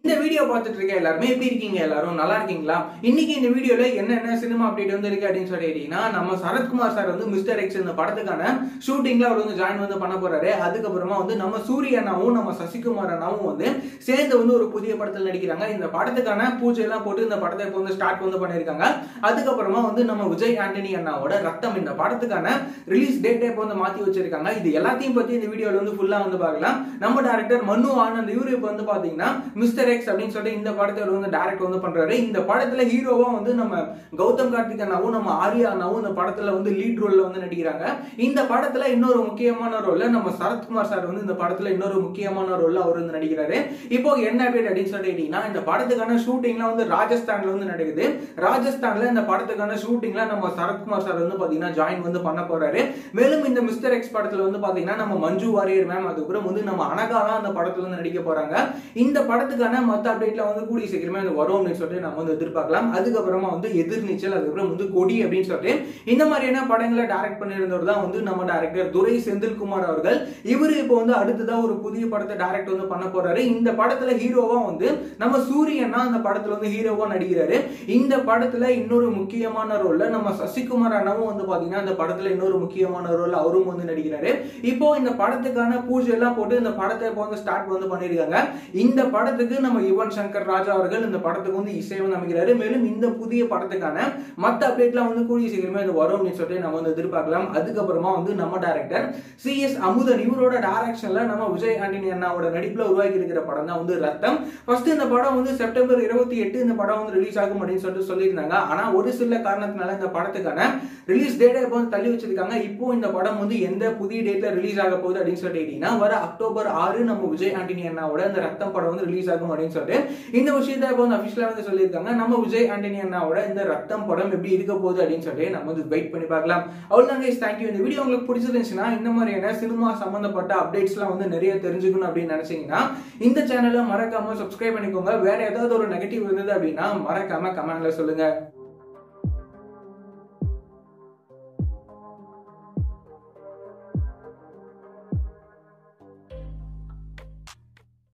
இந்த வீடியோ பார்த்துட்டு இருக்க எல்லாருமே எப்படி இருக்கீங்க எல்லாரும் நல்லா இருக்கீங்களா இன்னைக்கு இந்த வீடியோல என்னென்ன சினிமா அப்டேட் வந்து இருக்கு அப்படின்னு சொல்லிட்டீங்கன்னா நம்ம சரத்குமார் சார் வந்து மிஸ்டர் எக்ஸ் இந்த படத்துக்கான ஷூட்டிங்ல அவர் வந்து ஜாயின் வந்து பண்ண போறாரு அதுக்கப்புறமா வந்து நம்ம சூரிய அண்ணாவும் நம்ம சசிகுமார் அண்ணாவும் வந்து சேர்ந்து வந்து ஒரு புதிய படத்தில் நடிக்கிறாங்க இந்த படத்துக்கான பூஜை எல்லாம் போட்டு இந்த படத்தை இப்போ வந்து ஸ்டார்ட் வந்து பண்ணியிருக்காங்க அதுக்கப்புறமா வந்து நம்ம விஜய் ஆண்டனி அண்ணாவோட ரத்தம் இந்த படத்துக்கான ரிலீஸ் டேட்டை இப்போ வந்து மாத்தி வச்சிருக்காங்க இது எல்லாத்தையும் பத்தி இந்த வீடியோல வந்து ஃபுல்லா வந்து பார்க்கலாம் நம்ம டேரக்டர் மனு ஆனந்த் இவரு இப்போ வந்து பாத்தீங்கன்னா மிஸ்டர் எக்ஸ் அப்படின்னு சொல்லிட்டு இந்த படத்தை இவர் வந்து டைரக்ட் வந்து பண்றாரு இந்த படத்துல ஹீரோவா வந்து நம்ம கௌதம் கார்த்திக் அண்ணாவும் நம்ம ஆர்யா அண்ணாவும் இந்த படத்துல வந்து லீட் ரோல்ல வந்து நடிக்கிறாங்க இந்த படத்துல இன்னொரு முக்கியமான ரோல்ல நம்ம சரத்குமார் சார் வந்து இந்த படத்துல இன்னொரு முக்கியமான ரோல்ல அவர் வந்து நடிக்கிறாரு இப்போ என்ன அப்டேட் அப்படின்னு சொல்லிட்டீங்கன்னா இந்த படத்துக்கான ஷூட்டிங்லாம் வந்து ராஜஸ்தான்ல வந்து நடக்குது ராஜஸ்தான்ல இந்த படத்துக்கான ஷூட்டிங்ல நம்ம சரத்குமார் சார் வந்து பாத்தீங்கன்னா ஜாயின் வந்து பண்ண போறாரு மேலும் இந்த மிஸ்டர் எக்ஸ் படத்துல வந்து பாத்தீங்கன்னா நம்ம மஞ்சு வாரியர் மேம் அதுக்கப்புறம் வந்து நம்ம அனகா தான் அந்த படத்துல வந்து நடிக்க போறாங்க இந்த படத்துக்கான மொத்த அப்டேட்ல வந்து கூடிய சீக்கிரமே வந்து வரும் அப்படின்னு சொல்லிட்டு நம்ம வந்து எதிர்பார்க்கலாம் அதுக்கப்புறமா வந்து எதிர்நீச்சல் அதுக்கப்புறம் வந்து கொடி அப்படின்னு சொல்லிட்டு இந்த மாதிரியான படங்களை டைரக்ட் பண்ணியிருந்தவர் தான் வந்து நம்ம டைரக்டர் துரை செந்தில்குமார் அவர்கள் இவர் இப்போ வந்து அடுத்ததா ஒரு புதிய படத்தை டைரக்ட் வந்து பண்ண போறாரு இந்த படத்துல ஹீரோவா வந்து நம்ம சூரியனா அந்த படத்துல வந்து ஹீரோவா நடிக்கிறாரு இந்த படத்துல இன்னொரு முக்கியமான ரோல்ல நம்ம சசிகுமார் அண்ணாவும் வந்து பாத்தீங்கன்னா இந்த படத்துல இன்னொரு முக்கியமான ரோல் அவரும் வந்து நடிக்கிறாரு இப்போ இந்த படத்துக்கான பூஜை எல்லாம் போட்டு இந்த படத்தை இப்போ வந்து ஸ்டார்ட் வந்து பண்ணிருக்காங்க இந்த படத்துக்கு நம்ம யுவன் சங்கர் ராஜா அவர்கள் இந்த படத்துக்கு வந்து இசை வந்து அமைக்கிறாரு மேலும் இந்த புதிய படத்துக்கான மற்ற அப்டேட்லாம் வந்து கூடிய சீக்கிரமே அது வரும் அப்படின்னு சொல்லிட்டு நம்ம வந்து எதிர்பார்க்கலாம் அதுக்கப்புறமா வந்து நம்ம டைரக்டர் சி எஸ் அமுதன் இவரோட டைரக்ஷன்ல நம்ம விஜய் ஆண்டனி அண்ணாவோட நடிப்புல உருவாக்கி இருக்கிற படம் தான் வந்து ரத்தம் ஃபர்ஸ்ட் இந்த படம் வந்து செப்டம்பர் இருபத்தி எட்டு இந்த படம் வந்து ரிலீஸ் ஆகும் அப்படின்னு சொல்லிட்டு சொல்லியிருந்தாங்க ஆனா ஒரு சில காரணத்தினால இந்த படத்துக்கான ரிலீஸ் டேட்டை இப்போ வந்து தள்ளி வச்சிருக்காங்க இப்போ இந்த படம் வந்து எந்த புதிய டேட்ல ரிலீஸ் ஆக போகுது அப்படின்னு சொல்லிட்டீங்கன்னா வர அக்டோபர் ஆறு நம்ம விஜய் ஆண்டனி அண்ணாவோட இந்த ரத்தம் படம் வந்து ரிலீஸ் ஆகும் அப்படின்னு சொல்லிட்டு இந்த விஷயத்தை இப்போ வந்து அபிஷியலா வந்து சொல்லியிருக்காங்க நம்ம விஜய் ஆண்டனி அண்ணாவோட இந்த ரத்தம் படம் எப்படி இருக்க போகுது அப்படின்னு சொல்லிட்டு நம்ம வந்து வெயிட் பண்ணி பார்க்கலாம் அவ்வளோதாங்க தேங்க்யூ இந்த வீடியோ உங்களுக்கு பிடிச்சிருந்துச்சுன்னா இந்த மாதிரியான சினிமா சம்பந்தப்பட்ட அப்டேட்ஸ்லாம் வந்து நிறைய தெரிஞ்சுக்கணும் அப்படின்னு நினைச்சீங்கன்னா இந்த சேனலை மறக்காம சப்ஸ்கிரைப் பண்ணிக்கோங்க வேற ஏதாவது ஒரு நெகட்டிவ் இருந்தது அப்படின்னா மறக்காம கமெண்ட்ல சொல்லுங்க